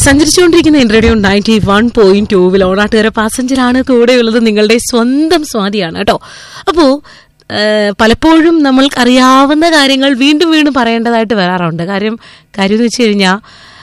സഞ്ചരിച്ചുകൊണ്ടിരിക്കുന്ന radio ninety one point ടൂവിൽ ഓണാട്ടുകാര പാസഞ്ചറാണ് കൂടെയുള്ളത് നിങ്ങളുടെ സ്വന്തം സ്വാതിയാണ് കേട്ടോ അപ്പോ ഏഹ്, പലപ്പോഴും നമ്മൾക്ക് അറിയാവുന്ന കാര്യങ്ങൾ വീണ്ടും വീണ്ടും പറയേണ്ടതായിട്ട് വരാറുണ്ട് കാര്യം കാര്യം എന്ന് വെച്ച് കഴിഞ്ഞാൽ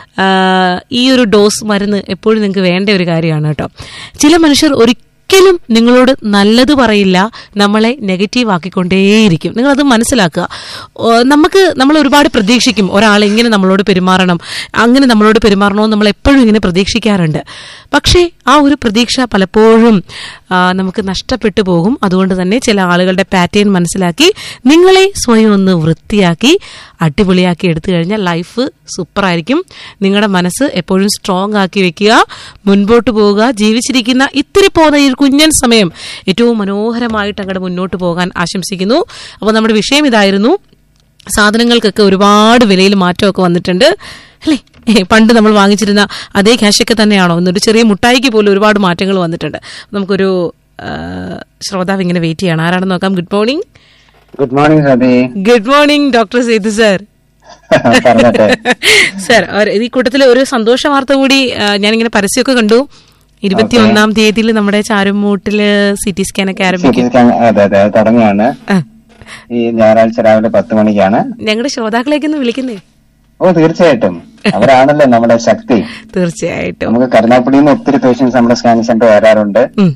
ഈ ഒരു ഡോസ് മരുന്ന് എപ്പോഴും നിങ്ങൾക്ക് വേണ്ട ഒരു കാര്യമാണ് കേട്ടോ ചില മനുഷ്യർ ഒരിക്കലും നിങ്ങളോട് നല്ലത് പറയില്ല നമ്മളെ നെഗറ്റീവ് ആക്കിക്കൊണ്ടേയിരിക്കും നിങ്ങളത് മനസ്സിലാക്കുക ഓ, നമുക്ക് നമ്മൾ ഒരുപാട് പ്രതീക്ഷിക്കും ഒരാൾ ഇങ്ങനെ നമ്മളോട് പെരുമാറണം അങ്ങനെ നമ്മളോട് പെരുമാറണമെന്ന് നമ്മൾ എപ്പോഴും ഇങ്ങനെ പ്രതീക്ഷിക്കാറുണ്ട് പക്ഷേ ആ ഒരു പ്രതീക്ഷ പലപ്പോഴും ആ, നമുക്ക് നഷ്ടപ്പെട്ടു പോകും അതുകൊണ്ട് തന്നെ ചില ആളുകളുടെ പാറ്റേൺ മനസ്സിലാക്കി നിങ്ങളെ സ്വയം ഒന്ന് വൃത്തിയാക്കി അടിപൊളിയാക്കി എടുത്തു കഴിഞ്ഞാൽ ലൈഫ് സൂപ്പറായിരിക്കും നിങ്ങളുടെ മനസ്സ് എപ്പോഴും സ്ട്രോങ് ആക്കി വെക്കുക മുൻപോട്ട് പോവുക ജീവിച്ചിരിക്കുന്ന ഇത്തിരി പോകുന്ന ഈ ഒരു കുഞ്ഞൻ സമയം ഏറ്റവും മനോഹരമായിട്ട് അങ്ങോട്ട് മുന്നോട്ട് പോകാൻ ആശംസിക്കുന്നു അപ്പോൾ നമ്മുടെ വിഷയം ഇതായിരുന്നു സാധനങ്ങൾക്കൊക്കെ ഒരുപാട് വിലയിൽ മാറ്റമൊക്കെ വന്നിട്ടുണ്ട് അല്ലേ ഏ, പണ്ട് നമ്മൾ വാങ്ങിച്ചിരുന്ന അതേ ക്യാഷൊക്കെ തന്നെയാണോ എന്നൊരു ചെറിയ മുട്ടായിക്ക് പോലും ഒരുപാട് മാറ്റങ്ങൾ വന്നിട്ടുണ്ട് നമുക്കൊരു ആ, ശ്രോതാവ് ഇങ്ങനെ വെയിറ്റ് ചെയ്യണം ആരാണെന്ന് നോക്കാം good morning good morning Sathi good morning doctor Sethu sir പറഞ്ഞട്ടെ സർ ഒരു- ഈ കൂട്ടത്തിൽ ഒരു സന്തോഷ വാർത്ത കൂടി ആ, ഞാനിങ്ങനെ പരസ്യമൊക്കെ കണ്ടു ഇരുപത്തി ഒന്നാം തീയതിയിൽ നമ്മുടെ ചാരുമൂട്ടില് സി ടി സ്കാൻ ഒക്കെ ആരംഭിക്കും സിറ്റി സ്കാൻ അതെ അതെ അത് തുടങ്ങുകയാണ് ആ, ഈ ഞായറാഴ്ച രാവിലെ പത്ത് മണിക്കാണ് ഞങ്ങളുടെ ശ്രോതാക്കളേക്ക് ഒന്ന് വിളിക്കുന്നേ ഓ തീർച്ചയായിട്ടും അവരാണല്ലോ നമ്മുടെ ശക്തി തീർച്ചയായിട്ടും നമുക്ക് കരുനാഗപ്പള്ളിയിൽ നിന്ന് ഒത്തിരി പേഷ്യൻസ് നമ്മുടെ സ്കാനിങ് സെന്റർ വരാറുണ്ട് ഉം,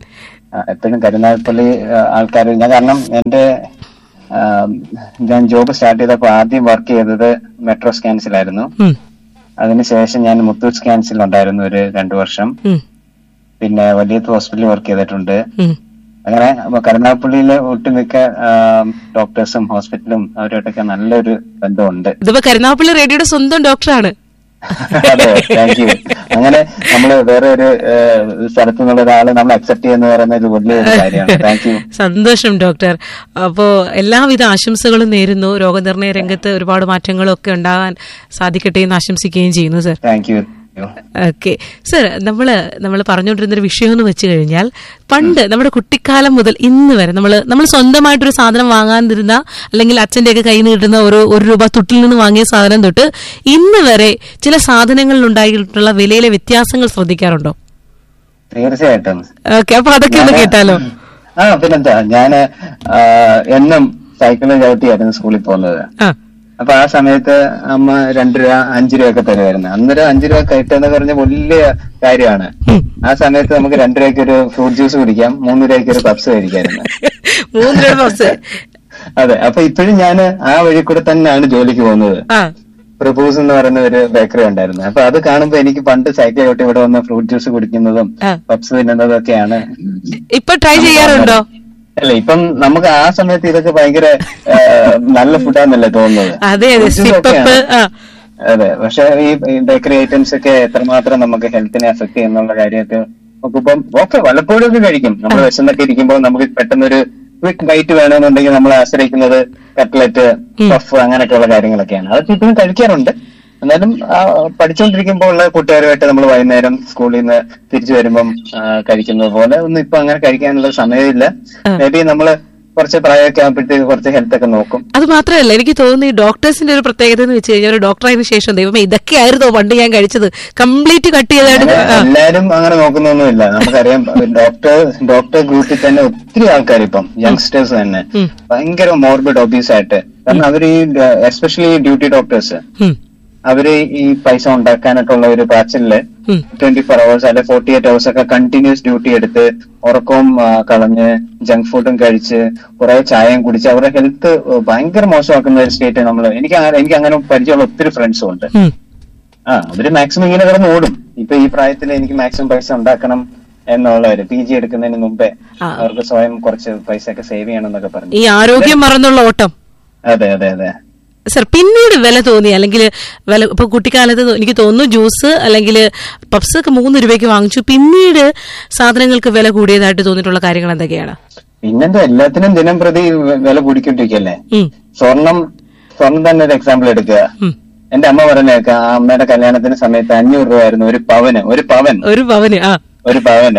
ആ, എപ്പോഴും കരുനാഗപ്പള്ളി ആൾക്കാർ ഞാൻ കാരണം എന്റെ ആ, ഞാൻ ജോബ് സ്റ്റാർട്ട് ചെയ്തപ്പോൾ ആദ്യം വർക്ക് ചെയ്തത് മെട്രോ സ്കാൻസിലായിരുന്നു ഉം, അതിനുശേഷം ഞാൻ മുത്തൂറ്റ് സ്കാൻസിൽ ഉണ്ടായിരുന്നു ഒരു രണ്ടു വർഷം ഉം, പിന്നെ വലിയത്ത് ഹോസ്പിറ്റലിൽ വർക്ക് ചെയ്തിട്ടുണ്ട് ഉം. അങ്ങനെ അപ്പൊ കരുനാഗപ്പള്ളിയിലെ ഒട്ടുമിക്ക ഡോക്ടേഴ്സും ഹോസ്പിറ്റലും അവരുമായിട്ടൊക്കെ നല്ലൊരു ബന്ധമുണ്ട് ഇതിപ്പോ കരുനാഗപ്പള്ളി റേഡിയോയുടെ സ്വന്തം ഡോക്ടറാണ് അതെ താങ്ക് യു അങ്ങനെ നമ്മള് വേറെ ഒരു ഏഹ്, സ്ഥലത്തു നിന്നുള്ള ഒരാളെ നമ്മൾ അക്സെപ്റ്റ് ചെയ്യുന്ന പറയുന്ന ഒരു വലിയൊരു കാര്യമാണ് താങ്ക് യു സന്തോഷം ഡോക്ടർ അപ്പോ എല്ലാവിധ ആശംസകളും നേരുന്നു രോഗനിർണയ രംഗത്ത് ഒരുപാട് മാറ്റങ്ങളും ഒക്കെ ഉണ്ടാകാൻ സാധിക്കട്ടെ എന്ന് ആശംസിക്കുകയും ചെയ്യുന്നു sir thank you okay sir നമ്മൾ നമ്മൾ പറഞ്ഞുകൊണ്ടിരുന്നൊരു വിഷയം എന്ന് വെച്ച് കഴിഞ്ഞാൽ പണ്ട് നമ്മുടെ കുട്ടിക്കാലം മുതൽ ഇന്ന് വരെ നമ്മൾ നമ്മൾ സ്വന്തമായിട്ടൊരു സാധനം വാങ്ങാനിരുന്ന അല്ലെങ്കിൽ അച്ഛൻ്റെ ഒക്കെ കയ്യിൽ നിന്ന് കിട്ടുന്ന ഒരു ഒരു രൂപ തുട്ടിൽ നിന്ന് വാങ്ങിയ സാധനം തൊട്ട് ഇന്ന് വരെ ചില സാധനങ്ങളിൽ ഉണ്ടായിട്ടുള്ള വിലയിലെ വ്യത്യാസങ്ങൾ ശ്രദ്ധിക്കാറുണ്ടോ തീർച്ചയായിട്ടും ഓക്കെ അപ്പൊ അതൊക്കെ ഒന്ന് കേട്ടാലോ ആ പിന്നെന്താ ഞാന് ആ, എന്നും സൈക്കിളിൽ ചവിട്ടിയായിരുന്നു സ്കൂളിൽ പോകുന്നത് ആ അപ്പൊ ആ സമയത്ത് അമ്മ രണ്ട് രൂപ അഞ്ചു രൂപ ഒക്കെ തരുമായിരുന്നു അന്നേരം അഞ്ചു രൂപ കിട്ടുന്ന പറഞ്ഞ വലിയ കാര്യമാണ് ഉം. ആ സമയത്ത് നമുക്ക് രണ്ടു രൂപയ്ക്ക് ഒരു ഫ്രൂട്ട് ജ്യൂസ് കുടിക്കാം മൂന്ന് രൂപയ്ക്ക് ഒരു പപ്സ് കഴിക്കായിരുന്നു മൂന്ന് രൂപ ബസ് അതെ അപ്പൊ ഇപ്പോഴും ഞാൻ ആ വഴി കൂടെ തന്നെയാണ് ജോലിക്ക് പോകുന്നത് ആ പ്രഭൂസ് എന്ന് പറയുന്ന ഒരു ബേക്കറി ഉണ്ടായിരുന്നു അപ്പൊ അത് കാണുമ്പോ എനിക്ക് പണ്ട് സൈക്കിൾ ചവിട്ടി ഇവിടെ വന്ന് ഫ്രൂട്ട് ജ്യൂസ് കുടിക്കുന്നതും ആ. പപ്സ് തിന്നുന്നതും ഒക്കെയാണ് ഇപ്പൊ ട്രൈ ചെയ്യാറുണ്ടോ അല്ല ഇപ്പം നമുക്ക് ആ സമയത്ത് ഇതൊക്കെ ഭയങ്കര ആ, നല്ല ഫുഡാന്നല്ലേ തോന്നുന്നത് അതെ അതെ Fruit juice സിപ്പപ്പ് ഒക്കെയാണ്. ആ അതെ പക്ഷെ ഈ ബേക്കറി ഐറ്റംസ് ഒക്കെ എത്രമാത്രം നമുക്ക് ഹെൽത്തിനെ അഫക്ട് ചെയ്യുന്നുള്ള കാര്യമൊക്കെ നമുക്കിപ്പം ഓക്കെ വല്ലപ്പോഴും ഒക്കെ കഴിക്കും നമ്മൾ വിശന്നൊക്കെ ഇരിക്കുമ്പോൾ നമുക്ക് പെട്ടെന്നൊരു ക്വിക്ക് ബൈറ്റ് വേണമെന്നുണ്ടെങ്കിൽ നമ്മൾ ആശ്രയിക്കുന്നത് കട്ട്ലറ്റ് പഫ് അങ്ങനെയൊക്കെയുള്ള കാര്യങ്ങളൊക്കെയാണ് അതൊക്കെ ഇപ്പോഴും കഴിക്കാറുണ്ട് എന്നാലും ആ, പഠിച്ചുകൊണ്ടിരിക്കുമ്പോൾ ഉള്ള കൂട്ടുകാരുമായിട്ട് നമ്മൾ വൈകുന്നേരം സ്കൂളിൽ നിന്ന് തിരിച്ചു വരുമ്പം ആ, കഴിക്കുന്നത് പോലെ ഒന്നും ഇപ്പൊ അങ്ങനെ കഴിക്കാനുള്ള സമയമില്ല മേ ബി നമ്മള് കുറച്ച് പ്രായമൊക്കെ ആകുമ്പോഴത്തേക്ക് കുറച്ച് ഹെൽത്ത് ഒക്കെ നോക്കും അത് മാത്രമല്ല എനിക്ക് തോന്നുന്നു ഈ ഡോക്ടേഴ്സിന്റെ ഒരു പ്രത്യേകത എന്ന് വെച്ച് കഴിഞ്ഞാൽ ഒരു ഡോക്ടറായതിനു ശേഷം ദൈവമേ ഇതൊക്കെ ആയിരുന്നോ പണ്ട് ഞാൻ കഴിച്ചത് കംപ്ലീറ്റ് കട്ട് ചെയ്തായിട്ട് ആ, എല്ലാരും അങ്ങനെ നോക്കുന്നൊന്നുമില്ല നമുക്കറിയാം ഡോക്ടർ ഡോക്ടർ ഗ്രൂപ്പിൽ തന്നെ ഒത്തിരി ആൾക്കാർ ഇപ്പം യങ്സ്റ്റേഴ്സ് തന്നെ ഉം. ഭയങ്കര മോർബിഡ് ഒബീസ് ആയിട്ട് കാരണം അവര് ഈ എസ്പെഷ്യലി ഡ്യൂട്ടി ഡോക്ടേഴ്സ് ഉം, അവര് ഈ പൈസ ഉണ്ടാക്കാനായിട്ടുള്ള ഒരു പാച്ചില് ഉം. ട്വന്റി ഫോർ അവേഴ്സ് അല്ലെ ഫോർട്ടി എയ്റ്റ് അവേഴ്സ് ഒക്കെ കണ്ടിന്യൂസ് ഡ്യൂട്ടി എടുത്ത് ഉറക്കവും ആ, കളഞ്ഞ് ജങ്ക് ഫുഡും കഴിച്ച് കുറെ ചായയും കുടിച്ച് അവരുടെ ഹെൽത്ത് ഭയങ്കര മോശമാക്കുന്ന ഒരു സ്റ്റേറ്റ് നമ്മൾ എനിക്ക് അങ്ങനെ- എനിക്ക് അങ്ങനെ പരിചയമുള്ള ഒത്തിരി ഫ്രണ്ട്സും ഉണ്ട് ഉം. ആ അവര് മാക്സിമം ഇങ്ങനെ കിടന്ന് ഓടും ഇപ്പൊ ഈ പ്രായത്തിൽ എനിക്ക് മാക്സിമം പൈസ ഉണ്ടാക്കണം എന്നുള്ളവര് പി ജി എടുക്കുന്നതിന് മുമ്പേ ആ. അവർക്ക് സ്വയം കുറച്ച് പൈസ ഒക്കെ സേവ് ചെയ്യണം എന്നൊക്കെ പറഞ്ഞു ഈ ആരോഗ്യം മറന്നുള്ള ഓട്ടം അതെ അതെ അതെ സർ പിന്നീട് വില തോന്നി അല്ലെങ്കിൽ വില ഇപ്പൊ കുട്ടിക്കാലത്ത് തോ- എനിക്ക് തോന്നുന്നു ജ്യൂസ് അല്ലെങ്കിൽ പപ്സ് ഒക്കെ മൂന്ന് രൂപയ്ക്ക് വാങ്ങിച്ചു പിന്നീട് സാധനങ്ങൾക്ക് വില കൂടിയതായിട്ട് തോന്നിയിട്ടുള്ള കാര്യങ്ങൾ എന്തൊക്കെയാണ് പിന്നെന്താ എല്ലാത്തിനും ദിനം പ്രതി വെ- വില കൂടിക്കൊണ്ടിരിക്കല്ലേ ഉം, സ്വർണം സ്വർണം തന്നെ ഒരു എക്സാമ്പിൾ എടുക്കുക ഉം. എന്റെ അമ്മ പറഞ്ഞേക്ക ആ അമ്മയുടെ കല്യാണത്തിന് സമയത്ത് അഞ്ഞൂറ് രൂപ ആയിരുന്നു ഒരു പവന് ഒരു പവൻ ഒരു പവന് ആ ഒരു പവന്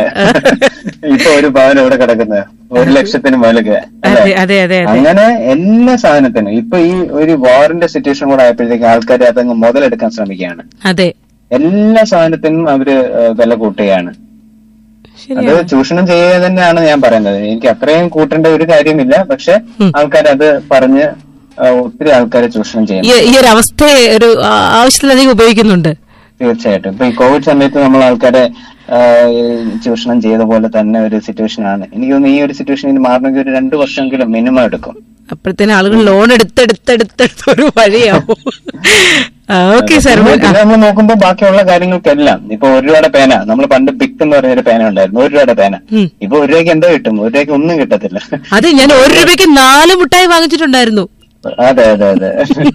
ഇപ്പൊ ഒരു പവൻ ഇവിടെ കിടക്കുന്നത് ഒരു ലക്ഷത്തിന് മേലൊക്കെ അല്ലേ അതെ അതെ അതെ അതെ അങ്ങനെ എല്ലാ സാധനത്തിനും ഇപ്പൊ ഈ ഒരു വാറിന്റെ സിറ്റുവേഷൻ കൂടെ ആയപ്പോഴത്തേക്ക് ആൾക്കാർ അതങ്ങ് മുതലെടുക്കാൻ ശ്രമിക്കുകയാണ് അതെ എല്ലാ സാധനത്തിനും അവര് ഏഹ്, വില കൂട്ടുകയാണ് അത് ശരിയാണ് ചൂഷണം ചെയ്യുക തന്നെയാണ് ഞാൻ പറയുന്നത് എനിക്ക് അത്രയും കൂട്ടേണ്ട ഒരു കാര്യമില്ല പക്ഷെ ആൾക്കാർ അത് പറഞ്ഞ് ആ, ഒത്തിരി ആൾക്കാരെ ചൂഷണം ചെയ്യുന്നു ഈ ഈ ഒരു അവസ്ഥയെ ഒരു ആ, ആവശ്യത്തിലധികം ഉപയോഗിക്കുന്നുണ്ട് തീർച്ചയായിട്ടും ഇപ്പൊ ഈ കോവിഡ് സമയത്ത് നമ്മൾ ആൾക്കാരെ ആ, ഈ ചൂഷണം ചെയ്ത പോലെ തന്നെ ഒരു സിറ്റുവേഷൻ ആണ് എനിക്ക് തോന്നുന്നു ഈ ഒരു സിറ്റുവേഷൻ ഇനി മാറണമെങ്കിൽ ഒരു രണ്ടു വർഷമെങ്കിലും മിനിമം എടുക്കും അപ്പോഴത്തേന് ആളുകൾ ലോൺ എടുത്തെടുത്തെടുത്തെടുത്ത് ഒരു വഴിയാവും ഓക്കെ സാർ പിന്നെ പിന്നെ നമ്മൾ നോക്കുമ്പോൾ ബാക്കിയുള്ള കാര്യങ്ങൾക്കെല്ലാം ഇപ്പൊ ഒരു രൂപയുടെ പേന നമ്മൾ പണ്ട് പിക്ക് എന്ന് പറഞ്ഞൊരു പേന ഉണ്ടായിരുന്നു ഒരു രൂപയുടെ പേന ഉം. ഇപ്പൊ ഒരു രൂപയ്ക്ക് എന്തോ കിട്ടും ഒരു രൂപയ്ക്ക് ഒന്നും കിട്ടത്തില്ല അതെ ഞാൻ ഒരു രൂപയ്ക്ക് നാല് മുട്ടായി വാങ്ങിച്ചിട്ടുണ്ടായിരുന്നു അതെ അതെ അതെ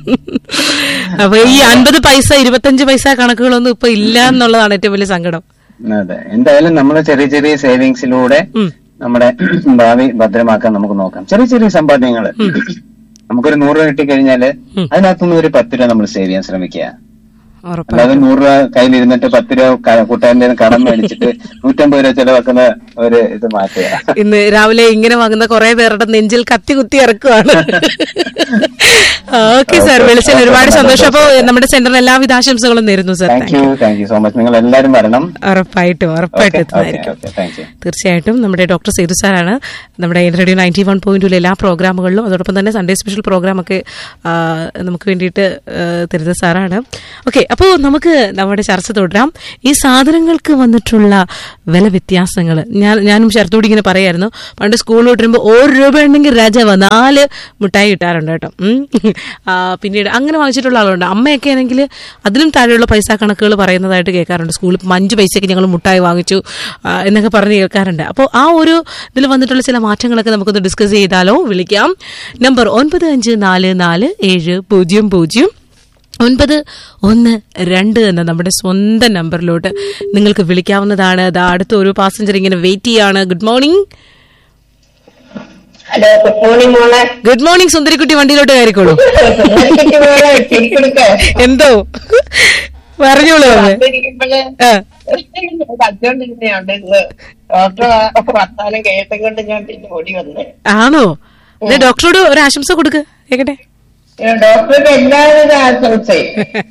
അപ്പൊ ഈ അൻപത് പൈസ ഇരുപത്തഞ്ച് പൈസ കണക്കുകളൊന്നും ഇപ്പൊ ഇല്ല എന്നുള്ളതാണ് ഏറ്റവും വലിയ സങ്കടം അതെ എന്തായാലും നമ്മൾ ചെറിയ ചെറിയ സേവിങ്സിലൂടെ ഉം. നമ്മുടെ ഭാവി ഭദ്രമാക്കാൻ നമുക്ക് നോക്കാം ചെറിയ ചെറിയ സമ്പാദ്യങ്ങള് നമുക്കൊരു നൂറ് രൂപ കിട്ടിക്കഴിഞ്ഞാല് ഉം. അതിനകത്തുനിന്ന് ഒരു പത്ത് രൂപ നമ്മൾ സേവ് ചെയ്യാൻ ശ്രമിക്കുക ഉറപ്പാണ് അല്ലാതെ നൂറ് രൂപ കയ്യിലിരുന്നിട്ട് പത്ത് രൂപ ക- കൂട്ടുകാരന്റെ കയ്യിൽ നിന്ന് കടം മേടിച്ചിട്ട് നൂറ്റമ്പത് രൂപ ചെലവാക്കുന്ന ഒരു ഇത് മാറ്റുക ഇന്ന് രാവിലെ ഇങ്ങനെ വാങ്ങുന്ന കുറെ പേരുടെ നെഞ്ചിൽ കത്തി കുത്തി ഇറക്കുവാണ് ഓക്കെ സാർ വിളിച്ചതിൽ ഒരുപാട് സന്തോഷം അപ്പോ നമ്മുടെ സെന്ററിന് എല്ലാവിധ ആശംസകളും നേരുന്നു sir thank you thank you so much നിങ്ങൾ എല്ലാരും വരണം ഉറപ്പായിട്ടും ഉറപ്പായിട്ടും ഓക്കെ എത്തുന്നതായിരിക്കും ഓക്കെ താങ്ക് യു തീർച്ചയായിട്ടും നമ്മുടെ ഡോക്ടർ സേതു സാറാണ് നമ്മുടെ റേഡിയോ നയൻറ്റി വൺ പോയിന്റിലെ എല്ലാ പ്രോഗ്രാമുകളിലും അതോടൊപ്പം തന്നെ സൺഡേ സ്പെഷ്യൽ പ്രോഗ്രാമൊക്കെ ആ, നമുക്ക് വേണ്ടിയിട്ട് ആ, തരുന്ന സാറാണ് ഓക്കെ അപ്പോൾ നമുക്ക് നമ്മുടെ ചർച്ച തുടരാം ഈ സാധനങ്ങൾക്ക് വന്നിട്ടുള്ള വില വ്യത്യാസങ്ങൾ ഞാൻ ഞാനും ശരത്തോട് ഇങ്ങനെ പറയായിരുന്നു പണ്ട് സ്കൂളിൽ വിട്ടുമ്പോൾ ഒരു രൂപ ഉണ്ടെങ്കിൽ രാജാവ് നാല് മിഠായി കിട്ടാറുണ്ട് കേട്ടോ ഉം. ആ, പിന്നീട് അങ്ങനെ വാങ്ങിച്ചിട്ടുള്ള ആളുണ്ട് അമ്മയൊക്കെ ആണെങ്കിൽ അതിലും താഴെയുള്ള പൈസ കണക്കുകൾ പറയുന്നതായിട്ട് കേൾക്കാറുണ്ട് സ്കൂളിൽ ഇപ്പം അഞ്ച് പൈസയ്ക്ക് ഞങ്ങൾ മുട്ടായി വാങ്ങിച്ചു ആ, എന്നൊക്കെ പറഞ്ഞ് കേൾക്കാറുണ്ട് അപ്പോൾ ആ ഒരു ഇതിൽ വന്നിട്ടുള്ള ചില മാറ്റങ്ങളൊക്കെ നമുക്കൊന്ന് ഡിസ്കസ് ചെയ്താലോ വിളിക്കാം നമ്പർ ഒൻപത് അഞ്ച് നാല് നാല് ഏഴ് പൂജ്യം പൂജ്യം ഒൻപത് ഒന്ന് രണ്ട് എന്ന നമ്മുടെ സ്വന്തം നമ്പറിലോട്ട് നിങ്ങൾക്ക് വിളിക്കാവുന്നതാണ് അത് അടുത്ത ഒരു പാസഞ്ചർ ഇങ്ങനെ വെയിറ്റ് ചെയ്യാണ് good morning hello good morning മോളെ ഗുഡ് മോർണിംഗ് സുന്ദരിക്കുട്ടി വണ്ടിയിലോട്ട് കയറിക്കോളൂ സുന്ദരിക്കുട്ടി മോളെ ശരിക്കൊടുക്ക എന്തോ പറഞ്ഞോളൂ അത്. വന്നിരിക്കുമ്പോഴ് ആ, കച്ചോണ്ടിരുന്നോണ്ട് ഇന്ന് ഡോക്ടർ വർത്താനം കേട്ടും കൊണ്ട് ഞാൻ പിന്നെ ഓടി വന്നേ ആണോ ഇത് ഡോക്ടറോട് ഒരു ആശംസ കൊടുക്ക് കേക്കട്ടെ ഡോക്ടറുടെ എല്ലാവിധ ആശംസയും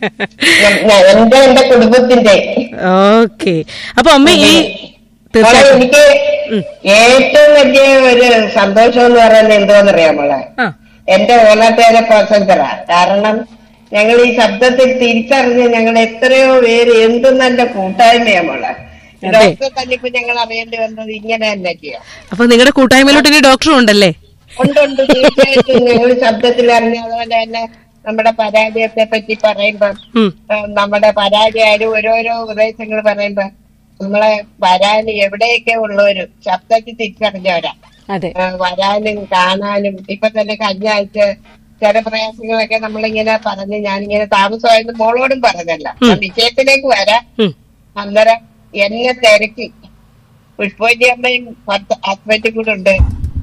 ഞ- ഞ- എന്റെ എന്റെ കുടുംബത്തിന്റെ ഓക്കെ അപ്പൊ അമ്മ ഈ മോളെ തീർച്ചയായിട്ടും എനിക്ക് ഏറ്റവും വലിയ ഒരു സന്തോഷം എന്ന് പറയുന്നത് എന്തോന്നറിയാം മോളെ ആ എന്റെ ഓണത്തേരെ പാസഞ്ചറാ കാരണം ഞങ്ങൾ ഈ ശബ്ദത്തിൽ തിരിച്ചറിഞ്ഞ് ഞങ്ങൾ എത്രയോ പേര് എന്ത് നല്ല കൂട്ടായ്മയാ മോളെ അതെ. ഡോക്ടറെ തന്നെ ഇപ്പൊ ഞങ്ങൾ അറിയേണ്ടി വന്നത് ഇങ്ങനെ തന്നെ ചെയ്യാം അപ്പൊ നിങ്ങളുടെ കൂട്ടായ്മയിലോട്ട് ഇനി ഡോക്ടറും ഉണ്ടല്ലേ ഉണ്ട് ഉണ്ട് തീർച്ചയായിട്ടും ഞങ്ങൾ ശബ്ദത്തിൽ അറിഞ്ഞ അതുപോലെ തന്നെ നമ്മുടെ പരാജയത്തെ പറ്റി പറയുമ്പോ ഉം. ഏഹ്, നമ്മുടെ പരാജയം ഓരോരോ ഉപദേശങ്ങൾ പറയുമ്പോ നമ്മളെ വരാൻ എവിടെയൊക്കെ ഉള്ളവരും ശബ്ദത്തിൽ തിരിച്ചറിഞ്ഞവരാ അതെ ഏഹ് വരാനും കാണാനും ഇപ്പൊ തന്നെ കഴിഞ്ഞ ആഴ്ച ചില പ്രയാസങ്ങളൊക്കെ നമ്മളിങ്ങനെ പറഞ്ഞ് ഞാനിങ്ങനെ താമസമായിരുന്നു മോളോടും പറഞ്ഞല്ല ഞാൻ വിഷയത്തിലേക്ക് വരാം ഉം. അന്നേരം എന്നെ തിരക്കി പുഷ്പോജി അമ്മയും ഹസ്ബൻഡും കൂടെ ഉണ്ട്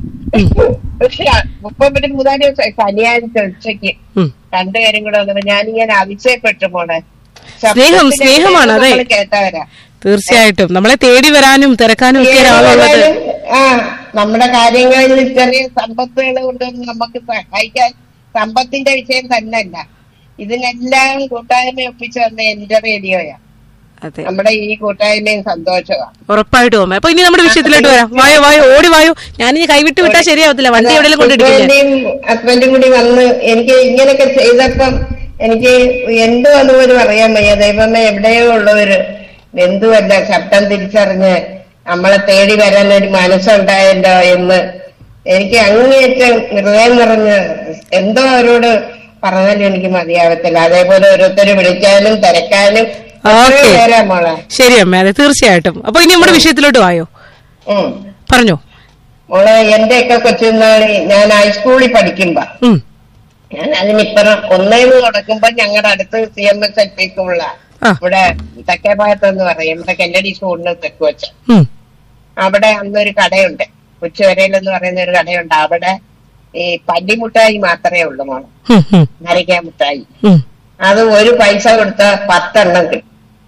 പക്ഷെ മുപ്പത് മൂന്നാല് ദിവസം ശനിയാഴ്ച ഉച്ചയ്ക്ക് ഉം. രണ്ടുപേരും കൂടെ വന്നപ്പോ ഞാനിങ്ങനെ അതിശയപ്പെട്ടു മോളെ സ്നേഹം, സ്നേഹമാണ്, അതെ. നമ്മള് കേട്ടവരാ തീർച്ചയായിട്ടും നമ്മളെ തേടി വരാനും തിരക്കാനും ഒക്കെ ഒരാളുള്ളത് ആ നമ്മുടെ കാര്യങ്ങളിൽ ചെറിയ സമ്പത്തുകൾ കൊണ്ടൊന്നും നമുക്ക് സഹായിക്കാൻ സമ്പത്തിന്റെ വിഷയം തന്നെയല്ല ഇതിനെല്ലാം കൂട്ടായ്മ ഒപ്പിച്ചു വന്ന എന്റെ റേഡിയോയാ അതെ നമ്മുടെ ഈ കൂട്ടായ്മയും സന്തോഷമാണ് ഉറപ്പായിട്ടും അമ്മ അപ്പൊ ഇനി നമ്മുടെ വിഷയത്തിലോട്ട് വരാം വായോ വായോ ഓടി വായോ ഞാനിനി കൈവിട്ട് വിട്ടാൽ ശരിയാവത്തില്ല വണ്ടി എവിടെയെങ്കിലും കൊണ്ടിടിക്കില്ലേ ഹസ്ബൻഡും ഹസ്ബൻഡും കൂടി വന്ന് എനിക്ക് ഇങ്ങനെയൊക്കെ ചെയ്തപ്പം എനിക്ക് എന്തോ അതുപോലും അറിയാൻ വയ്യ ദൈവമേ എവിടെയോ ഉള്ളവര് എന്തുമല്ല ശബ്ദം തിരിച്ചറിഞ്ഞ് നമ്മളെ തേടി വരാൻ ഒരു മനസ്സുണ്ടായല്ലോ എന്ന് എനിക്ക് അങ്ങേയറ്റം ഹൃദയം നിറഞ്ഞ് എന്തോ അവരോട് പറഞ്ഞാലും എനിക്ക് മതിയാവത്തില്ല അതേപോലെ ഓരോരുത്തര് വിളിക്കാനും തിരക്കാനും ഓക്കെ എത്രയോ പേരാ മോളെ ശരി അമ്മ അതെ തീർച്ചയായിട്ടും അപ്പൊ ഇനി നമ്മുടെ വിഷയത്തിലോട്ട് വായോ ഉം പറഞ്ഞോ മോളെ എന്റെയൊക്കെ കൊച്ചുനാളി ഞാൻ ഹൈസ്കൂളിൽ പഠിക്കുമ്പോ ഉം ഞാൻ അതിനിപ്പുറം ഒന്നേന്ന് തുടങ്ങുമ്പോ ഞങ്ങളുടെ അടുത്ത് C M S L P സ്കൂളില ആ. ഇവിടെ തെക്കേഭാഗത്ത് എന്ന് പറയും ഇവിടെ കെല്ലടി സ്കൂളിന് തെക്ക് വെച്ച ഉം അവിടെ അന്നൊരു കടയുണ്ട് ഉച്ചവരയിൽ എന്ന് പറയുന്ന ഒരു കടയുണ്ട് അവിടെ ഈ പല്ലിമുട്ടായി മാത്രമേ ഉള്ളൂ മോളെ ഉം, ഉം, നരയ്ക്കാൻ മുട്ടായി ഉം. അത് ഒരു പൈസ കൊടുത്ത പത്തെണ്ണം കിട്ടും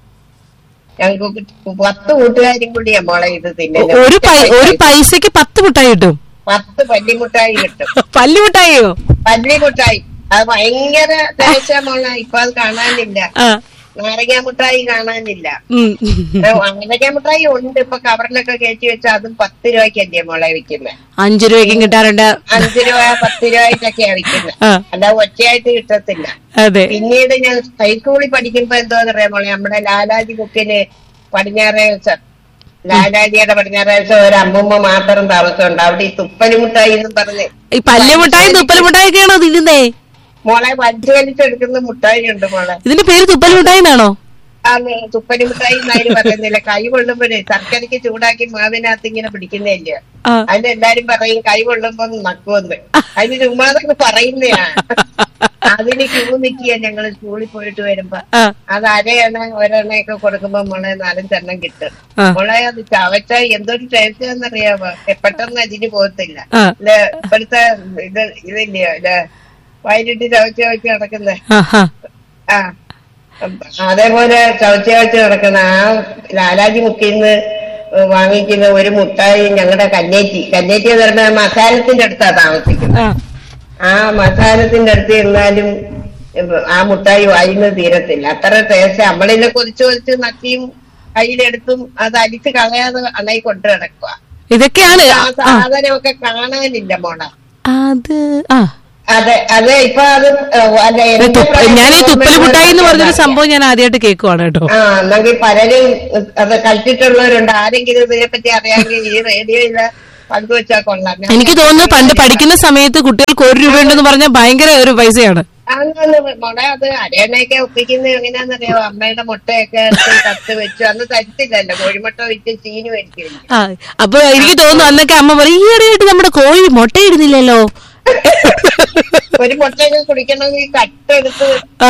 ഞങ്ങൾക്ക് പത്ത് കൂട്ടുകാരും കൂടിയാ മോളെ ഇത് തിന്നുന്നത് ഒരു പൈ- ഒരു പൈസക്ക് പത്ത് മുട്ടായി കിട്ടും പത്ത് പല്ലിമുട്ടായി കിട്ടും പല്ലു മുട്ടായിയോ പല്ലിമുട്ടായി അത് ഭയങ്കര ദേശ മോളെ ഇപ്പൊ അത് കാണാനില്ല ആ നാരങ്ങ മുട്ടായി കാണാനില്ല ഉം. നാരങ്ങ മുട്ടായി ഉണ്ട് ഇപ്പൊ കവറിലൊക്കെ കയറ്റി വെച്ചാൽ അതും പത്ത് രൂപയ്ക്കല്ലേ മോളെ വിൽക്കുന്നത് അഞ്ചു രൂപയ്ക്കും കിട്ടാറുണ്ട് അഞ്ച് രൂപ പത്ത് രൂപയ്ക്കൊക്കെയാ വിൽക്കുന്നത് ആ അല്ല ഒറ്റയായിട്ട് കിട്ടത്തില്ല അതെ പിന്നീട് ഞാൻ ഹൈസ്കൂളിൽ പഠിക്കുമ്പോ എന്തോന്ന് അറിയാം മോളെ നമ്മുടെ ലാലാജി ബുക്കിന് പടിഞ്ഞാറേ ദിവസം ലാലാജിയുടെ പടിഞ്ഞാറേ ദിവസം ഒരു അമ്മൂമ്മ മാത്രം താമസമുണ്ട് അവിടെ ഈ തുപ്പലിമുട്ടായി എന്നും പറഞ്ഞ് ഈ പല്ല് മുട്ടായും തുപ്പൽ മുട്ടായൊക്കെയാണോ തിന്നുന്നേ മോളെ വലിച്ചു വലിച്ചെടുക്കുന്ന മുട്ടായി ഉണ്ട് മോളെ ഇതിന്റെ പേര് തുപ്പൽ മുട്ടായി എന്നാണോ ആ തുപ്പലി മുട്ടായി എന്നാരും പറയുന്നില്ല കൈ കൊള്ളുമ്പോഴേ ശർക്കരയ്ക്ക് ചൂടാക്കി മാവിനകത്ത് ഇങ്ങനെ പിടിക്കുന്നില്ല ആ അതിന് എല്ലാരും പറയും കൈ കൊള്ളുമ്പോ നക്കുവെന്ന് അതിന് ചുമ്മാതൊക്കെ പറയുന്നയാ അതിന് ക്യൂ നിക്കുക ഞങ്ങള് സ്കൂളിൽ പോയിട്ട് വരുമ്പോ ആ അത് അരയണ ഒരെണ്ണയൊക്കെ കൊടുക്കുമ്പോ മോളെ നാലഞ്ചെണ്ണം കിട്ടും ആ. മോളെ അത് ചവച്ച എന്തൊരു ടേസ്റ്റ് എന്നറിയാമോ പെട്ടെന്ന് അതിന് പോകത്തില്ല ആ ഇല്ല ഇപ്പോഴത്തെ ഇത് ഇതില്ലയോ ഇല്ല വയലിട്ട് ചവച്ച് ചവച്ച് നടക്കുന്നേ ആ ആ ആ അതേപോലെ ചവച്ച് ചവച്ച് നടക്കുന്ന ആ ലാലാജി മുക്കിൽ നിന്ന് വാങ്ങിക്കുന്ന ഒരു മുട്ടായി ഞങ്ങളുടെ കന്നേറ്റി കന്നേറ്റി എന്ന് പറഞ്ഞാൽ മസാലത്തിന്റെ അടുത്താ താമസിക്കുന്നത് ആ ആ മസാലത്തിന്റെ അടുത്ത് ഇരുന്നാലും ആ മുട്ടായി വായിന്ന് തീരത്തില്ല അത്ര ടേസ്റ്റ് നമ്മളിന്നെ കൊതിച്ചു കൊതിച്ച് നക്കിയും കയ്യിലെടുത്തും അത് അടിച്ച് കളയാതെ അണയി കൊണ്ടു നടക്കുക ഇതൊക്കെയാണ് ആ ആ സാധനമൊക്കെ കാണാനില്ല മോള അത് ആ അതെ അതെ ഇപ്പൊ അത് അല്ല എന്റെ തുപ്പ- ഞാൻ ഈ തുപ്പൽ മുട്ടായി എന്ന് പറഞ്ഞൊരു പ്രായത്തിൽ സംഭവം ഞാൻ ആദ്യമായിട്ട് കേൾക്കുവാണ് കേട്ടോ ആ എന്നെങ്കിൽ പലരും അത് കളിച്ചിട്ടുള്ളവരുണ്ട് ആരെങ്കിലും ഇതിനെപ്പറ്റി അറിയാമെങ്കിൽ ഈ റേഡിയോയില് പങ്കുവെച്ചാൽ കൊള്ളാം ഞാൻ- എനിക്ക് തോന്നുന്നു പണ്ട് പഠിക്കുന്ന സമയത്ത് കുട്ടികൾക്ക് ഒരു രൂപ ഉണ്ടെന്ന് പറഞ്ഞാൽ ഭയങ്കര ഒരു പൈസയാണ് അന്ന് മോളെ അത് അരയണയൊക്കെ ഒപ്പിക്കുന്നത് എങ്ങനെയാണെന്നറിയോ അമ്മയുടെ മുട്ടയൊക്കെ എടുത്ത് കത്ത് വെച്ചു അന്ന് തരത്തില്ലല്ലോ കോഴിമുട്ട വിറ്റ് ചീനി മേടിക്കില്ല ആ അപ്പൊ എനിക്ക് തോന്നുന്നു അന്നൊക്കെ അമ്മ പറയും ഈ ഇടയായിട്ട് നമ്മുടെ കോഴി മുട്ടയിടുന്നില്ലല്ലോ ഒരു മുട്ടയൊക്കെ കുടിക്കണമെങ്കിൽ കട്ടെടുത്ത്